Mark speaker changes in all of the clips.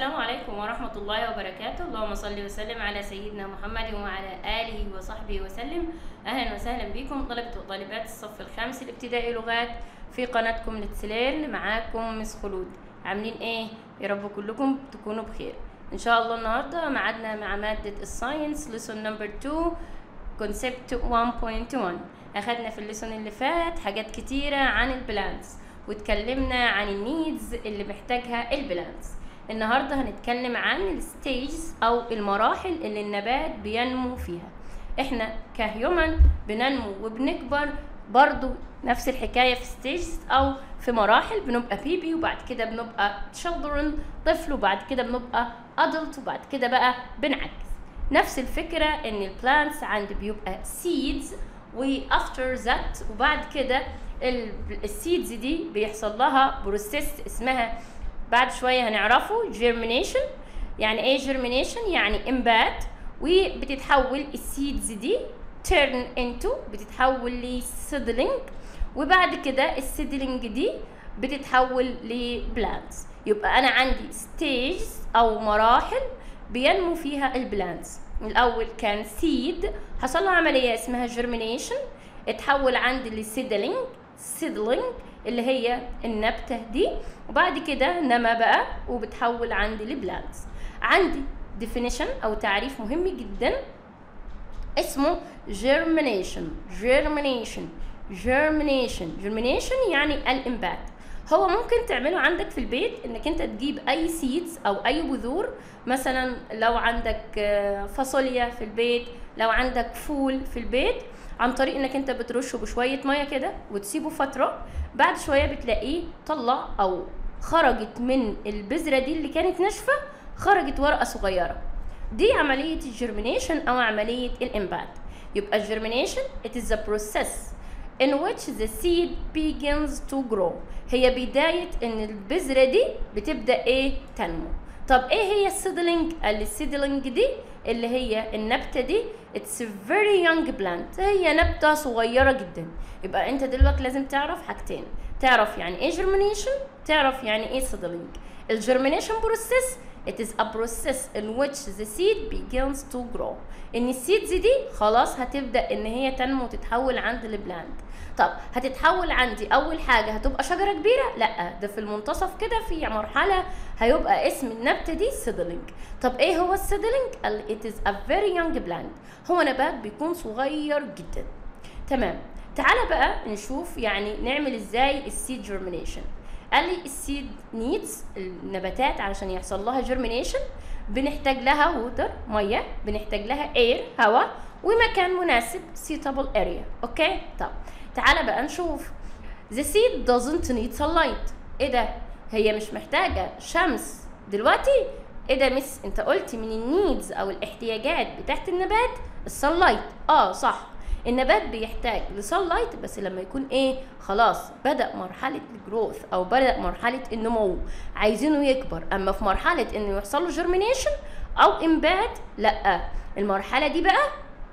Speaker 1: السلام عليكم ورحمة الله وبركاته اللهم صل وسلم على سيدنا محمد وعلى آله وصحبه وسلم أهلا وسهلا بكم طلبة وطالبات الصف الخامس الابتدائي لغات في قناتكم لتسليرن معاكم مس خلود عاملين ايه يا رب كلكم تكونوا بخير ان شاء الله النهارده معادنا مع مادة الساينس ليسون نمبر 2 كونسبت 1.1 اخدنا في الليسون اللي فات حاجات كتيرة عن البلانس واتكلمنا عن النيدز اللي محتاجها البلانس النهارده هنتكلم عن الستيجز او المراحل اللي النبات بينمو فيها احنا كهيومن بننمو وبنكبر برضو نفس الحكايه في ستيجز او في مراحل بنبقى بيبي وبعد كده بنبقى children طفل وبعد كده بنبقى adult وبعد كده بقى بنعجز نفس الفكره ان البلانتس عندي بيبقى seeds وافتر ذات وبعد كده السيدز دي بيحصل لها بروسيس اسمها بعد شويه هنعرفه germination يعني ايه germination يعني انبات وبتتحول السيدز دي turn into بتتحول لسيدلينج وبعد كده السيدلينج دي بتتحول لبلانتس يبقى انا عندي ستيجز او مراحل بينمو فيها البلانتس الاول كان سيد حصل له عمليه اسمها germination اتحول عندي لسيدلينج سيدلينج اللي هي النبته دي وبعد كده نما بقى وبتحول عندي لبلانتس عندي definition او تعريف مهم جدا اسمه germination germination germination germination يعني الانبات هو ممكن تعمله عندك في البيت انك انت تجيب اي سيدز او اي بذور مثلا لو عندك فاصوليا في البيت لو عندك فول في البيت عن طريق انك انت بترشه بشويه ميه كده وتسيبه فتره بعد شويه بتلاقيه طلع او خرجت من البذره دي اللي كانت ناشفه خرجت ورقه صغيره دي عمليه الجرمينيشن او عمليه الانبات يبقى الجرمينيشن it is a process in which the seed begins to grow هي بدايه ان البذره دي بتبدا ايه تنمو طب ايه هي السيدلينج السيدلينج دي اللي هي النبته دي اتس فيري يونج بلانت هي نبته صغيره جدا يبقى انت دلوقتي لازم تعرف حاجتين تعرف يعني ايه جرمينيشن تعرف يعني ايه سيدلينج الجرمينيشن بروسيس it is a process in which the seed begins to grow ان السيدز دي خلاص هتبدا ان هي تنمو وتتحول عند البلانت طب هتتحول عندي اول حاجه هتبقى شجره كبيره لا ده في المنتصف كده في مرحله هيبقى اسم النبته دي سيدلينج طب ايه هو السيدلينج it is a very young plant هو نبات بيكون صغير جدا تمام تعالى بقى نشوف يعني نعمل ازاي السيد جيرمينيشن قال لي السيد نيدز النباتات علشان يحصل لها جيرمينيشن بنحتاج لها ووتر ميه بنحتاج لها اير هواء ومكان مناسب suitable area اوكي طب تعالى بقى نشوف the seed doesn't need sunlight ايه ده هي مش محتاجه شمس دلوقتي ايه ده مس انت قلتي من النيدز او الاحتياجات بتاعت النبات السنلايت اه صح النبات بيحتاج لسنلايت بس لما يكون ايه خلاص بدا مرحله الجروث او بدا مرحله النمو عايزينه يكبر اما في مرحله انه يحصل له جيرمينيشن او انبات لا المرحله دي بقى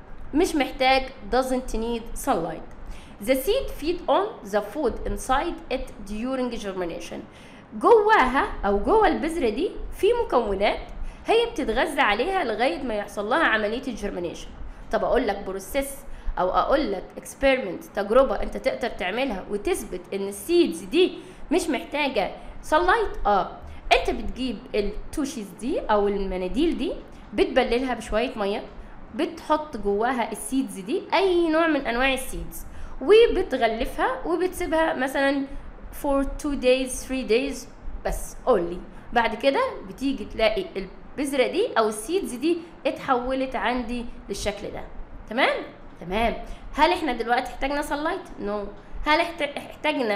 Speaker 1: مش محتاج doesn't need sunlight the seed feed on the food inside it during germination جواها او جوه البذره دي في مكونات هي بتتغذى عليها لغايه ما يحصل لها عمليه الجرمينيشن طب اقول لك بروسيس او اقول لك اكسبيرمنت تجربه انت تقدر تعملها وتثبت ان السيدز دي مش محتاجه sunlight اه انت بتجيب التوشيز دي او المناديل دي بتبللها بشويه ميه بتحط جواها السيدز دي اي نوع من انواع السيدز وبتغلفها وبتسيبها مثلا for 2 days 3 days بس only بعد كده بتيجي تلاقي البذرة دي او السيدز دي اتحولت عندي للشكل ده تمام تمام هل احنا دلوقتي احتاجنا sunlight نو no. هل احتاجنا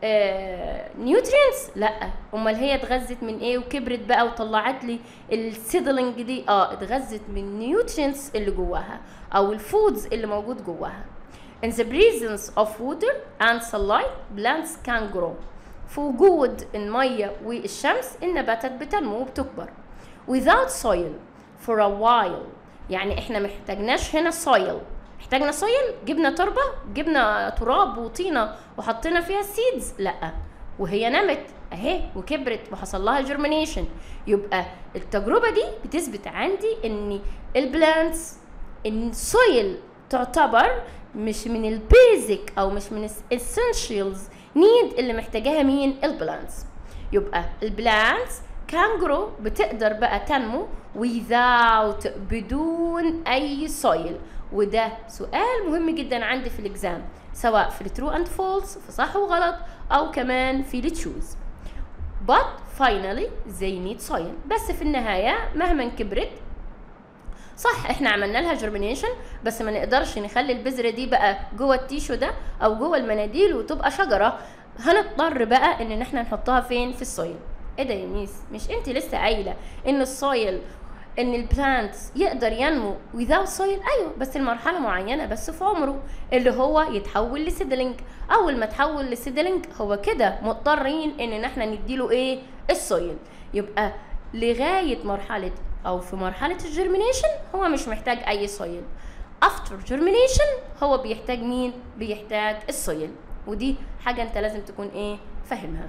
Speaker 1: نيوترينز لا امال هي اتغذت من ايه وكبرت بقى وطلعت لي السيدلينج دي اه اتغذت من النيوترينز اللي جواها او الفودز اللي موجود جواها In the presence of water and sunlight, plants can grow. في وجود المية والشمس النباتات بتنمو وبتكبر. Without soil for a while يعني احنا محتاجناش هنا soil احتاجنا soil جبنا تربة جبنا تراب وطينة وحطينا فيها seeds لا وهي نمت اهي وكبرت وحصل لها جرمينيشن يبقى التجربه دي بتثبت عندي ان البلانتس السويل تعتبر مش من البيزك او مش من الاسينشالز نيد اللي محتاجاها مين البلانتس يبقى البلانتس كانجرو بتقدر بقى تنمو without بدون اي soil وده سؤال مهم جدا عندي في الاكزام سواء في الترو اند فولس في صح وغلط او كمان في التشوز but finally they need soil بس في النهاية مهما كبرت صح احنا عملنا لها جرمينيشن بس ما نقدرش نخلي البذره دي بقى جوه التيشو ده او جوه المناديل وتبقى شجره هنضطر بقى ان احنا نحطها فين في السويل ايه ده يا ميس مش انت لسه قايله ان السويل ان البلانت يقدر ينمو without soil ايوه بس لمرحله معينه بس في عمره اللي هو يتحول لسيدلينج اول ما تحول لسيدلينج هو كده مضطرين ان احنا نديله ايه السويل يبقى لغايه مرحله او في مرحله الجرمينيشن هو مش محتاج اي سويل افتر جرمينيشن هو بيحتاج مين بيحتاج السويل ودي حاجه انت لازم تكون ايه فاهمها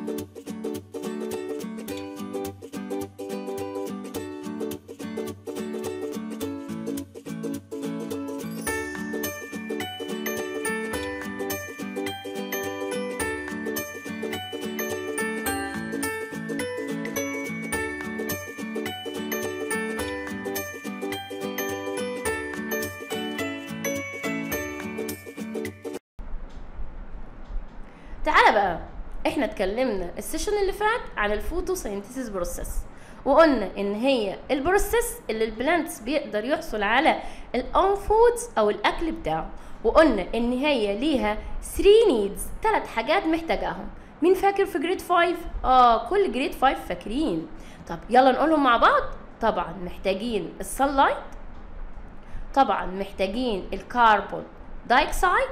Speaker 1: تعالى بقى احنا اتكلمنا السيشن اللي فات عن الفوتوسينثيسيس بروسيس وقلنا ان هي البروسيس اللي البلانتس بيقدر يحصل على الاون فودز او الاكل بتاعه وقلنا ان هي ليها 3 نيدز ثلاث حاجات محتاجاهم مين فاكر في جريد 5 اه كل جريد 5 فاكرين طب يلا نقولهم مع بعض طبعا محتاجين السلايت طبعا محتاجين الكربون دايكسايد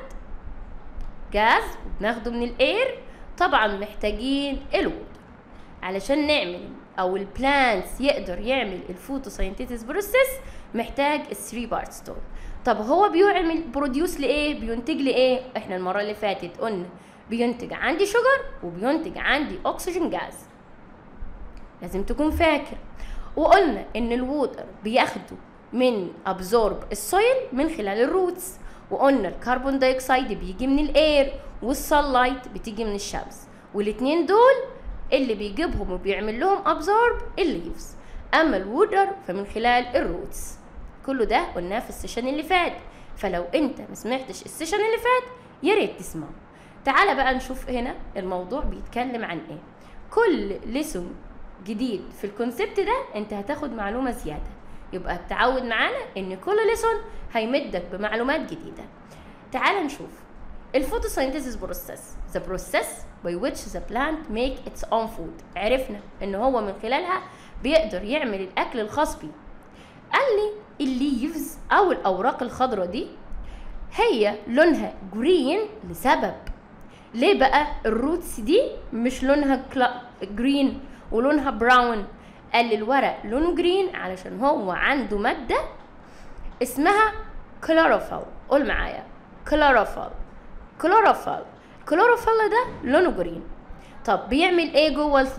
Speaker 1: جاز بناخده من الاير طبعا محتاجين الوود علشان نعمل او البلانتس يقدر يعمل الفوتوسينثيسيس بروسيس محتاج الثري بارتس دول طب هو بيعمل بروديوس لايه بينتج لايه احنا المره اللي فاتت قلنا بينتج عندي شجر وبينتج عندي اكسجين جاز لازم تكون فاكر وقلنا ان الووتر بياخده من ابزورب السويل من خلال الروتس وقلنا الكربون دايوكسيد بيجي من الاير والسلايت بتيجي من الشمس والاتنين دول اللي بيجيبهم وبيعمل لهم ابزورب الليفز اما الوودر فمن خلال الروتس كله ده قلناه في السيشن اللي فات فلو انت ما سمعتش السيشن اللي فات يا ريت تسمعه تعالى بقى نشوف هنا الموضوع بيتكلم عن ايه كل ليسون جديد في الكونسبت ده انت هتاخد معلومه زياده يبقى التعود معانا ان كل ليسون هيمدك بمعلومات جديده تعال نشوف الفوتوسينثيسيس بروسيس the process by which the plant make its own food عرفنا ان هو من خلالها بيقدر يعمل الاكل الخاص بيه قال لي الليفز او الاوراق الخضراء دي هي لونها جرين لسبب ليه بقى الروتس دي مش لونها جرين ولونها براون قال لي الورق لونه جرين علشان هو عنده مادة اسمها كلوروفيل قول معايا كلوروفيل كلوروفيل كلوروفيل ده لونه جرين طب بيعمل ايه جوه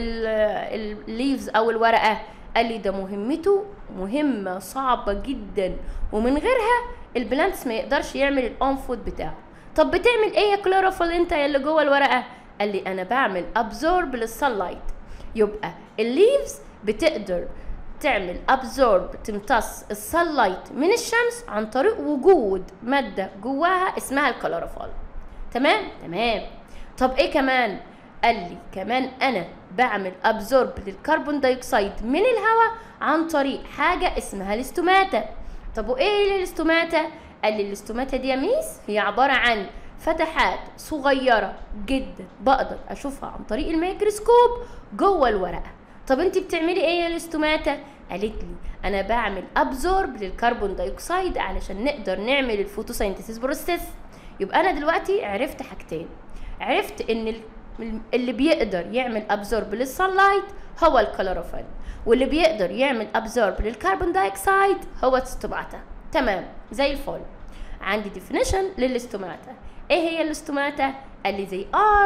Speaker 1: الليفز او الورقه قال لي ده مهمته مهمه صعبه جدا ومن غيرها البلانتس ما يقدرش يعمل الاون فود بتاعه طب بتعمل ايه يا كلوروفيل انت يا اللي جوه الورقه قال لي انا بعمل ابزورب للسلايت يبقى الليفز بتقدر تعمل ابزورب تمتص السلايت من الشمس عن طريق وجود ماده جواها اسمها الكلوروفيل تمام تمام طب ايه كمان قال لي كمان انا بعمل ابزورب للكربون دايوكسيد من الهواء عن طريق حاجه اسمها الاستوماتا طب وايه الاستوماتا قال لي الاستوماتا دي يا ميس هي عباره عن فتحات صغيره جدا بقدر اشوفها عن طريق الميكروسكوب جوه الورقه طب انت بتعملي ايه يا الاستوماتا قالت لي انا بعمل ابزورب للكربون دايوكسيد علشان نقدر نعمل الفوتوسينثيسيس بروسيس يبقى انا دلوقتي عرفت حاجتين عرفت ان اللي بيقدر يعمل ابزورب للسلايت هو الكلوروفيل واللي بيقدر يعمل ابزورب للكربون دايوكسيد هو الستوماتا تمام زي الفل عندي definition للاستوماتا ايه هي الاستوماتا قال لي they are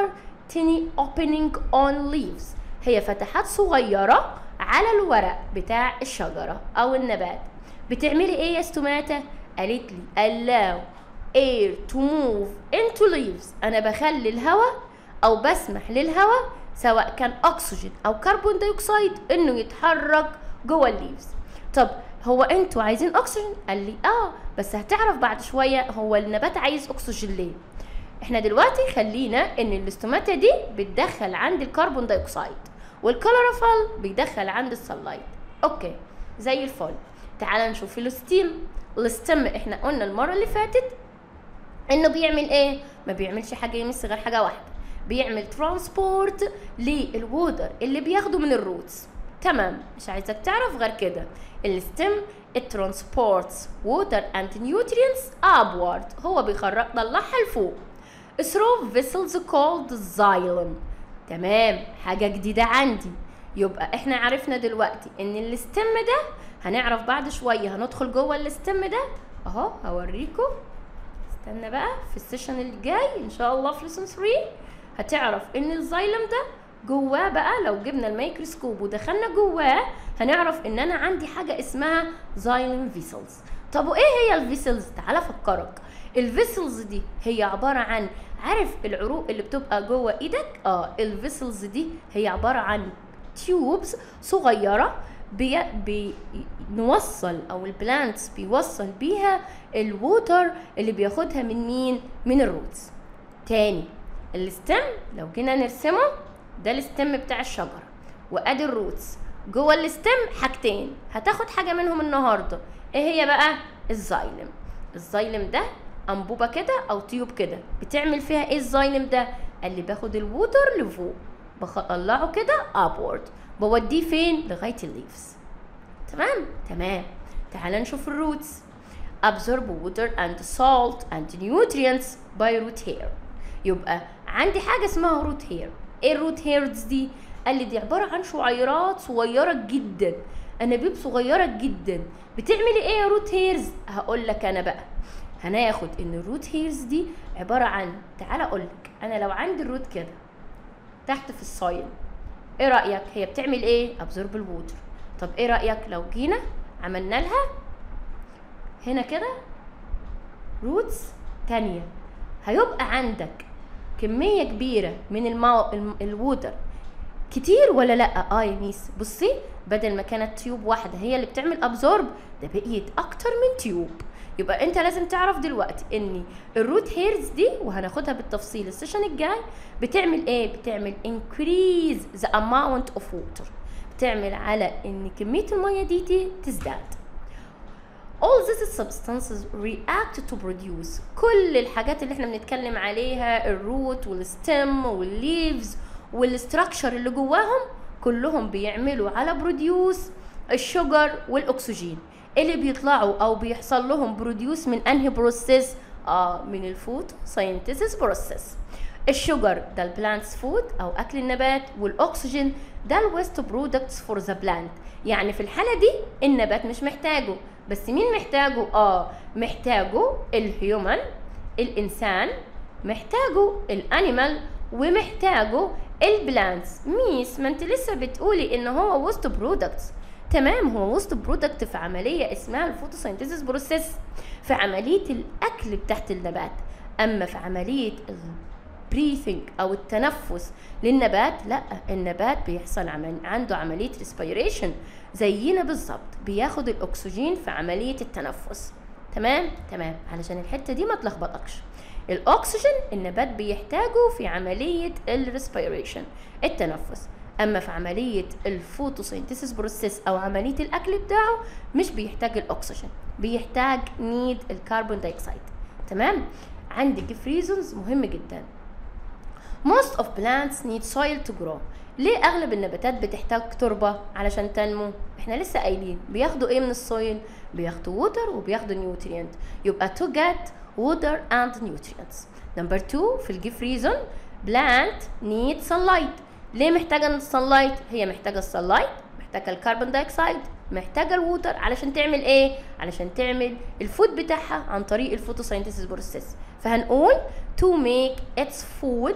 Speaker 1: tiny opening on leaves هي فتحات صغيرة على الورق بتاع الشجرة أو النبات بتعملي إيه يا ستوماتا؟ قالت لي allow air to move into leaves أنا بخلي الهواء أو بسمح للهواء سواء كان أكسجين أو كربون دايوكسيد إنه يتحرك جوه الليفز طب هو انتوا عايزين اكسجين قال لي اه بس هتعرف بعد شويه هو النبات عايز اكسجين ليه احنا دلوقتي خلينا ان الاستوماتا دي بتدخل عند الكربون دايوكسيد والكلوروفال بيدخل عند السلايت اوكي زي الفل تعال نشوف الستيم الستيم احنا قلنا المره اللي فاتت انه بيعمل ايه ما بيعملش حاجه يمس غير حاجه واحده بيعمل ترانسبورت للوودر اللي بياخده من الروتس تمام مش عايزك تعرف غير كده الستيم it transports water and nutrients upward هو بيخرج طلعها لفوق through vessels called xylem تمام حاجة جديدة عندي يبقى احنا عرفنا دلوقتي ان الستم ده هنعرف بعد شوية هندخل جوه الستم ده اهو هوريكم استنى بقى في السيشن اللي جاي ان شاء الله في ليسون 3 هتعرف ان الزايلم ده جواه بقى لو جبنا الميكروسكوب ودخلنا جواه هنعرف ان انا عندي حاجه اسمها زايلم فيسلز طب وايه هي الفيسلز تعال افكرك الفيسلز دي هي عباره عن عارف العروق اللي بتبقى جوه ايدك اه الفيسلز دي هي عباره عن تيوبز صغيره بي بنوصل او البلانتس بيوصل بيها الووتر اللي بياخدها من مين من الروتس تاني الستم لو جينا نرسمه ده الستم بتاع الشجره وادي الروتس جوه الستم حاجتين هتاخد حاجه منهم النهارده ايه هي بقى الزايلم الزايلم ده انبوبه كده او تيوب كده بتعمل فيها ايه الزايلم ده اللي باخد الووتر لفوق بطلعه كده ابورد بوديه فين لغايه الليفز تمام تمام تعال نشوف الروتس absorb water and salt and nutrients by root hair يبقى عندي حاجه اسمها روت هير ايه الروت هيرز دي قال لي دي عباره عن شعيرات صغيره جدا انابيب صغيره جدا بتعملي ايه يا روت هيرز هقول لك انا بقى هناخد ان الروت هيرز دي عباره عن تعالى اقول لك انا لو عندي الروت كده تحت في السايل ايه رايك هي بتعمل ايه ابزورب الووتر طب ايه رايك لو جينا عملنا لها هنا كده روتس تانية هيبقى عندك كمية كبيرة من الماء الووتر كتير ولا لا اه يا ميس بصي بدل ما كانت تيوب واحدة هي اللي بتعمل ابزورب ده بقيت اكتر من تيوب يبقى انت لازم تعرف دلوقتي ان الروت هيرز دي وهناخدها بالتفصيل السيشن الجاي بتعمل ايه بتعمل increase the amount of water بتعمل على ان كمية المية دي, دي تزداد all these substances react to produce كل الحاجات اللي احنا بنتكلم عليها الروت والستم والليفز والستراكشر اللي جواهم كلهم بيعملوا على بروديوس الشجر والاكسجين اللي بيطلعوا او بيحصل لهم بروديوس من انهي بروسيس اه من الفود ساينتيسيس بروسيس الشجر ده البلانتس فود او اكل النبات والاكسجين ده الويست برودكتس فور ذا بلانت يعني في الحاله دي النبات مش محتاجه بس مين محتاجه اه محتاجه الهيومن الانسان محتاجه الانيمال ومحتاجه البلانتس ميس ما انت لسه بتقولي ان هو وسط برودكتس تمام هو وسط برودكت في عمليه اسمها الفوتوسينثيسيس بروسيس في عمليه الاكل بتاعت النبات اما في عمليه بريثنج او التنفس للنبات لا النبات بيحصل عمل عنده عمليه ريسبيريشن زينا بالظبط بياخد الاكسجين في عمليه التنفس تمام تمام علشان الحته دي ما تلخبطكش الاكسجين النبات بيحتاجه في عمليه الريسبيريشن التنفس اما في عمليه الفوتوسينثيسيس بروسيس او عمليه الاكل بتاعه مش بيحتاج الاكسجين بيحتاج نيد الكربون دايوكسيد تمام عندي جيف ريزونز مهم جدا most of plants need soil to grow ليه اغلب النباتات بتحتاج تربه علشان تنمو احنا لسه قايلين بياخدوا ايه من السويل بياخدوا ووتر وبياخدوا نيوترينت يبقى to get water and nutrients number two في الجيف ريزون plant need sunlight ليه محتاجه السنلايت هي محتاجه السنلايت محتاجه الكربون دايوكسيد محتاجه الووتر علشان تعمل ايه علشان تعمل الفود بتاعها عن طريق الفوتوسينثيسيس بروسيس فهنقول to make its food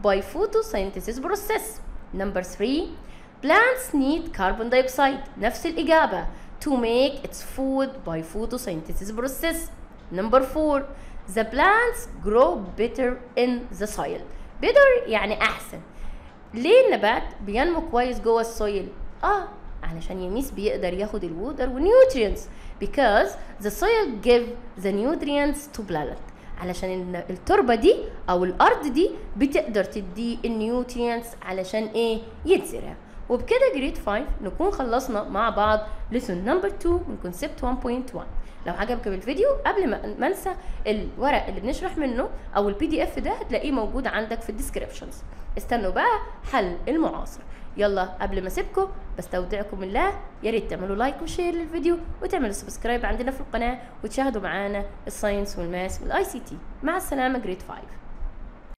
Speaker 1: by photosynthesis process number 3 plants need carbon dioxide نفس الإجابة to make its food by photosynthesis process number 4 the plants grow better in the soil better يعني أحسن ليه النبات بينمو كويس جوه السويل اه علشان يميس بيقدر ياخد الوودر والنيوترينتس because the soil give the nutrients to plant علشان ال- التربة دي أو الأرض دي بتقدر تدي النيوترينتس علشان إيه يتزرع وبكده جريد 5 نكون خلصنا مع بعض ليسون نمبر 2 من كونسبت 1.1 لو عجبك الفيديو قبل ما ما انسى الورق اللي بنشرح منه او البي دي اف ده هتلاقيه موجود عندك في الديسكريبشنز استنوا بقى حل المعاصر يلا قبل ما اسيبكم بستودعكم الله يا ريت تعملوا لايك وشير للفيديو وتعملوا سبسكرايب عندنا في القناه وتشاهدوا معانا الساينس والماس والاي سي تي مع السلامه جريد 5